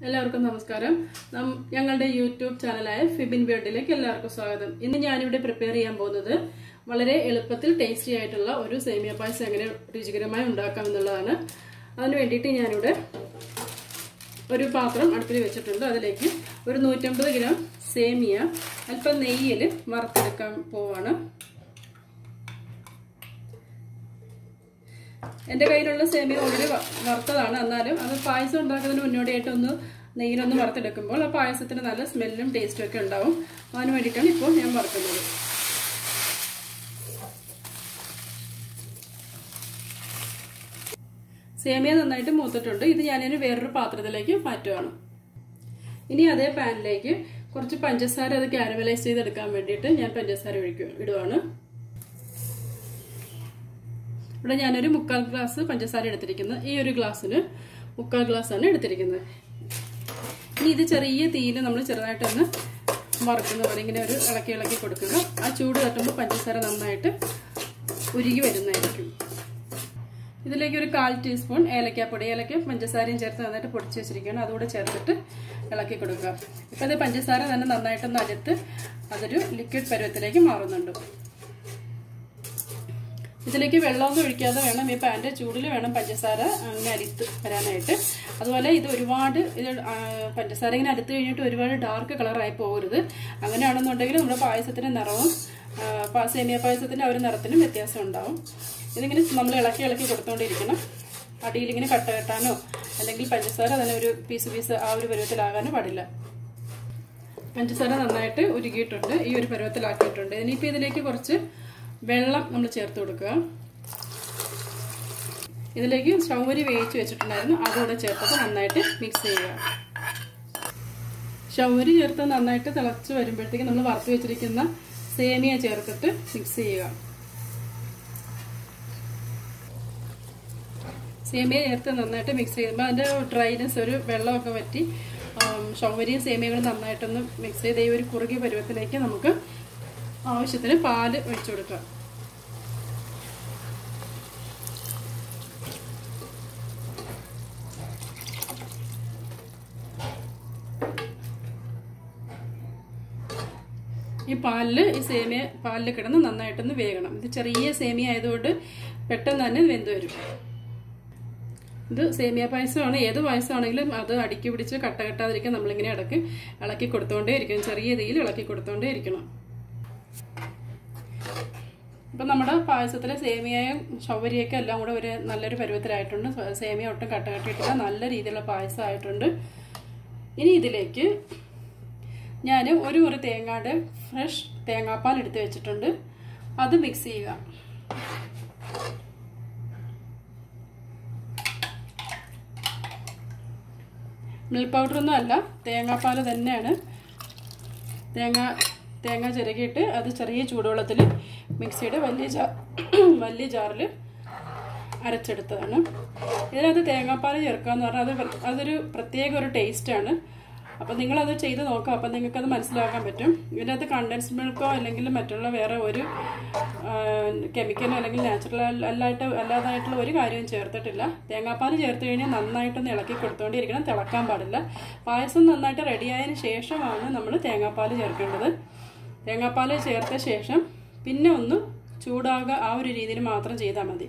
എല്ലാവർക്കും നമസ്കാരം നം- ഞങ്ങളുടെ യൂട്യൂബ് ചാനലായ ഫിബിൻ വേർഡിലേക്ക് എല്ലാവർക്കും സ്വാഗതം ഇന്ന് ഞാനിവിടെ പ്രിപ്പയർ ചെയ്യാൻ പോകുന്നത് വളരെ എളുപ്പത്തിൽ ടേസ്റ്റി ആയിട്ടുള്ള ഒരു സേമിയ പായസം എങ്ങനെ രുചികരമായി ഉണ്ടാക്കാം എന്നുള്ളതാണ് അതിന് വേണ്ടിയിട്ട് ഞാനിവിടെ ഒരു പാത്രം അടുപ്പിൽ വെച്ചിട്ടുണ്ട് അതിലേക്ക് ഒരു നൂറ്റമ്പത് ഗ്രാം സേമിയ അല്പം നെയ്യിൽ വറുത്തെടുക്കാൻ പോവാണ് എൻ്റെ കയ്യിലുള്ള സേമിയ ഓൾറെഡി വറുത്തതാണ് എന്നാലും അത് പായസം ഉണ്ടാക്കുന്നതിന് മുന്നോടിയായിട്ട് ഒന്ന് നെയ്യിലൊന്ന് വറുത്തെടുക്കുമ്പോൾ ആ പായസത്തിന് നല്ല സ്മെല്ലും ടേസ്റ്റും ഒക്കെ ഉണ്ടാവും അതിന് വേണ്ടിയിട്ടാണ് ഇപ്പോൾ ഞാൻ വറുക്കുന്നത് സേമിയ നന്നായിട്ട് മൂത്തിട്ടുണ്ട് ഇത് ഞാനൊരു വേറൊരു പാത്രത്തിലേക്ക് മാറ്റുകയാണ് ഇനി അതേ പാനിലേക്ക് കുറച്ച് പഞ്ചസാര അത് കാരമലൈസ് ചെയ്തെടുക്കാൻ വേണ്ടിയിട്ട് ഞാൻ പഞ്ചസാര ഒഴിക്കുക ഇടുവാണ് ഇവിടെ ഞാനൊരു മുക്കാൽ ഗ്ലാസ് പഞ്ചസാര എടുത്തിരിക്കുന്നത് ഈ ഒരു ഗ്ലാസ്സിന് മുക്കാൽ ഗ്ലാസ്സാണ് എടുത്തിരിക്കുന്നത് ഇനി ഇത് ചെറിയ തീയിൽ നമ്മൾ ചെറുതായിട്ടൊന്ന് വറുക്കുന്ന പോലെ ഇങ്ങനെ ഒരു ഇളക്കി ഇളക്കി കൊടുക്കുക ആ ചൂട് തട്ടുമ്പോൾ പഞ്ചസാര നന്നായിട്ട് ഉരുകി വരുന്നതായിരിക്കും ഇതിലേക്ക് ഒരു കാൽ ടീസ്പൂൺ ഏലക്കാപ്പൊടി ഏലക്ക പഞ്ചസാരയും ചേർത്ത് നന്നായിട്ട് പൊടിച്ച് വെച്ചിരിക്കുകയാണ് അതുകൂടെ ചേർത്തിട്ട് ഇളക്കി കൊടുക്കുക ഇപ്പം അത് പഞ്ചസാര തന്നെ നന്നായിട്ടൊന്ന് അരത്ത് അതൊരു ലിക്വിഡ് പരുവത്തിലേക്ക് മാറുന്നുണ്ട് ഇതിലേക്ക് വെള്ളമൊന്നും ഒഴിക്കാതെ വേണം ഈ പാൻ്റെ ചൂടിൽ വേണം പഞ്ചസാര അങ്ങനെ അരിത്ത് വരാനായിട്ട് അതുപോലെ ഇത് ഒരുപാട് ഇത് പഞ്ചസാര ഇങ്ങനെ അരിത്ത് കഴിഞ്ഞിട്ട് ഒരുപാട് ഡാർക്ക് കളറായി പോകരുത് അങ്ങനെയാണെന്നുണ്ടെങ്കിൽ നമ്മുടെ പായസത്തിൻ്റെ നിറവും സേമിയ പായസത്തിൻ്റെ ആ ഒരു നിറത്തിനും വ്യത്യാസം ഉണ്ടാവും ഇതിങ്ങനെ നമ്മൾ ഇളക്കി ഇളക്കി കൊടുത്തുകൊണ്ടിരിക്കണം അടിയിൽ ഇങ്ങനെ കട്ട കെട്ടാനോ അല്ലെങ്കിൽ പഞ്ചസാര തന്നെ ഒരു പീസ് പീസ് ആ ഒരു പരുവത്തിലാകാനോ പാടില്ല പഞ്ചസാര നന്നായിട്ട് ഉരുകിയിട്ടുണ്ട് ഈ ഒരു പരുവത്തിലാക്കിയിട്ടുണ്ട് ഇനിയിപ്പോൾ ഇതിലേക്ക് കുറച്ച് വെള്ളം നമ്മൾ ചേർത്ത് കൊടുക്കുക ഇതിലേക്ക് ഷൗവരി വേവിച്ച് വെച്ചിട്ടുണ്ടായിരുന്നു അതുകൂടെ ചേർത്തിട്ട് നന്നായിട്ട് മിക്സ് ചെയ്യുക ഷൗവരി ചേർത്ത് നന്നായിട്ട് തിളച്ച് വരുമ്പോഴത്തേക്ക് നമ്മൾ വറുത്ത് വെച്ചിരിക്കുന്ന സേമിയ ചേർത്തിട്ട് മിക്സ് ചെയ്യുക സേമിയ ചേർത്ത് നന്നായിട്ട് മിക്സ് ചെയ്യുമ്പോൾ അതിൻ്റെ ഡ്രൈനെസ് ഒരു വെള്ളമൊക്കെ വറ്റി ഷൗവരിയും സേമിയകളും നന്നായിട്ടൊന്ന് മിക്സ് ചെയ്ത് ഈ ഒരു കുറുകിയ പരുവത്തിലേക്ക് നമുക്ക് ആവശ്യത്തിന് പാല് ഒഴിച്ചു കൊടുക്കുക ഈ പാലിൽ ഈ സേമിയ പാലിൽ കിടന്ന് നന്നായിട്ടൊന്ന് വേകണം ഇത് ചെറിയ സേമിയ ആയതുകൊണ്ട് പെട്ടെന്ന് തന്നെ വെന്ത് വരും ഇത് സേമിയ പായസമാണ് ഏത് പായസമാണെങ്കിലും അത് അടുക്കി പിടിച്ച് കട്ട കെട്ടാതിരിക്കാൻ നമ്മളിങ്ങനെ ഇടയ്ക്ക് ഇളക്കി കൊടുത്തുകൊണ്ടേ ഇരിക്കണം ചെറിയ തീയിൽ ഇളക്കി കൊടുത്തുകൊണ്ടേ ഇരിക്കണം ഇപ്പം നമ്മുടെ പായസത്തിലെ സേമിയയും ചവരിയൊക്കെ എല്ലാം കൂടെ ഒരു നല്ലൊരു പരുവത്തിലായിട്ടുണ്ട് സേമിയ ഒട്ടും കട്ട കെട്ടിയിട്ടില്ല നല്ല രീതിയിലുള്ള പായസമായിട്ടുണ്ട് ഇനി ഇതിലേക്ക് ഞാൻ ഒരു മുറി തേങ്ങാട് ഫ്രഷ് തേങ്ങാപ്പാൽ എടുത്ത് വെച്ചിട്ടുണ്ട് അത് മിക്സ് ചെയ്യുക മിൽക്ക് പൗഡറൊന്നും അല്ല തേങ്ങാപ്പാൽ തന്നെയാണ് തേങ്ങ തേങ്ങ ചിരകിയിട്ട് അത് ചെറിയ ചൂടുവെള്ളത്തിൽ മിക്സിയുടെ വലിയ ജാ വലിയ ജാറിൽ അരച്ചെടുത്തതാണ് ഇതിനകത്ത് തേങ്ങാപ്പാൽ ചേർക്കുക എന്ന് പറഞ്ഞാൽ അത് അതൊരു പ്രത്യേക ഒരു ടേസ്റ്റാണ് അപ്പം നിങ്ങളത് ചെയ്ത് നോക്കാം അപ്പം നിങ്ങൾക്കത് മനസ്സിലാക്കാൻ പറ്റും ഇതിനകത്ത് കണ്ടൻസ് മിൽക്കോ അല്ലെങ്കിൽ മറ്റുള്ള വേറെ ഒരു കെമിക്കലോ അല്ലെങ്കിൽ നാച്ചുറൽ അല്ലായിട്ട് അല്ലാതായിട്ടുള്ള ഒരു കാര്യവും ചേർത്തിട്ടില്ല തേങ്ങാപ്പാൽ ചേർത്ത് കഴിഞ്ഞാൽ നന്നായിട്ടൊന്ന് ഇളക്കി കൊടുത്തുകൊണ്ടിരിക്കണം തിളക്കാൻ പാടില്ല പായസം നന്നായിട്ട് റെഡിയായതിന് ശേഷമാണ് നമ്മൾ തേങ്ങാപ്പാൽ ചേർക്കേണ്ടത് തേങ്ങാപ്പാൽ ചേർത്ത ശേഷം പിന്നെ ഒന്ന് ചൂടാകുക ആ ഒരു രീതിയിൽ മാത്രം ചെയ്താൽ മതി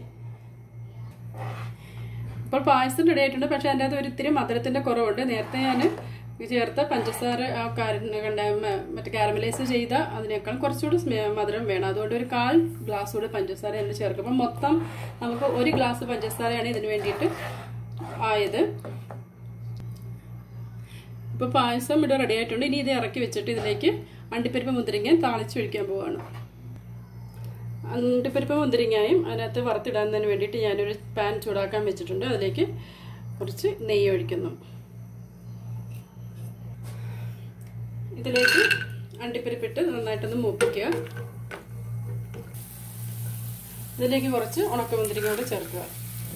ഇപ്പോൾ പായസം റെഡി ആയിട്ടുണ്ട് പക്ഷെ അതിൻ്റെ അകത്ത് ഒരിത്തിരി മധുരത്തിൻ്റെ കുറവുണ്ട് നേരത്തെ ഞാൻ ചേർത്ത പഞ്ചസാര ആ കണ്ട മറ്റേ കാരമലൈസ് ചെയ്ത അതിനേക്കാൾ കുറച്ചുകൂടി മധുരം വേണം അതുകൊണ്ട് ഒരു കാൽ ഗ്ലാസ് കൂടി പഞ്ചസാര അതിൽ ചേർക്കും അപ്പം മൊത്തം നമുക്ക് ഒരു ഗ്ലാസ് പഞ്ചസാരയാണ് ഇതിന് വേണ്ടിയിട്ട് ആയത് ഇപ്പോൾ പായസം ഇവിടെ റെഡി ആയിട്ടുണ്ട് ഇനി ഇത് ഇറക്കി വെച്ചിട്ട് ഇതിലേക്ക് അണ്ടിപ്പരിപ്പ് മുന്തിരിങ്ങ താളിച്ചൊഴിക്കാൻ പോവാണ് അണ്ടിപ്പരിപ്പ് മുന്തിരിങ്ങയും അതിനകത്ത് വറുത്തിടാൻ വേണ്ടിയിട്ട് ഞാനൊരു പാൻ ചൂടാക്കാൻ വെച്ചിട്ടുണ്ട് അതിലേക്ക് കുറച്ച് നെയ്യ് ഒഴിക്കുന്നു ഇതിലേക്ക് അണ്ടിപ്പരിപ്പിട്ട് നന്നായിട്ടൊന്ന് മൂപ്പിക്കുക ഇതിലേക്ക് കുറച്ച് ഉണക്കമുന്തിരിങ്ങ കൂടെ ചേർക്കുക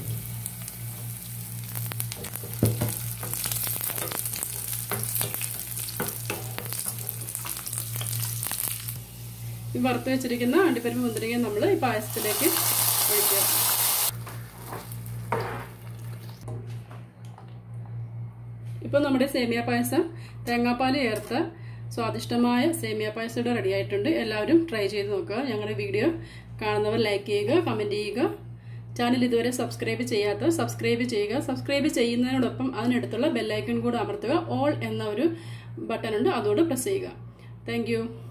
ഈ വറുത്ത് വെച്ചിരിക്കുന്ന അണ്ടിപ്പരിപ്പ് മുന്തിരിങ്ങ നമ്മൾ ഈ പായസത്തിലേക്ക് ഒഴിക്കുക ഇപ്പം നമ്മുടെ സേമിയ പായസം തേങ്ങാപ്പാൽ ചേർത്ത സ്വാദിഷ്ടമായ സേമിയ പായസം ഇവിടെ റെഡി ആയിട്ടുണ്ട് എല്ലാവരും ട്രൈ ചെയ്ത് നോക്കുക ഞങ്ങളുടെ വീഡിയോ കാണുന്നവർ ലൈക്ക് ചെയ്യുക കമൻറ്റ് ചെയ്യുക ചാനൽ ഇതുവരെ സബ്സ്ക്രൈബ് ചെയ്യാത്ത സബ്സ്ക്രൈബ് ചെയ്യുക സബ്സ്ക്രൈബ് ചെയ്യുന്നതിനോടൊപ്പം അതിനടുത്തുള്ള ബെല്ലൈക്കൺ കൂടെ അമർത്തുക ഓൾ എന്ന ഒരു ബട്ടൺ ഉണ്ട് അതോട് പ്രസ് ചെയ്യുക താങ്ക്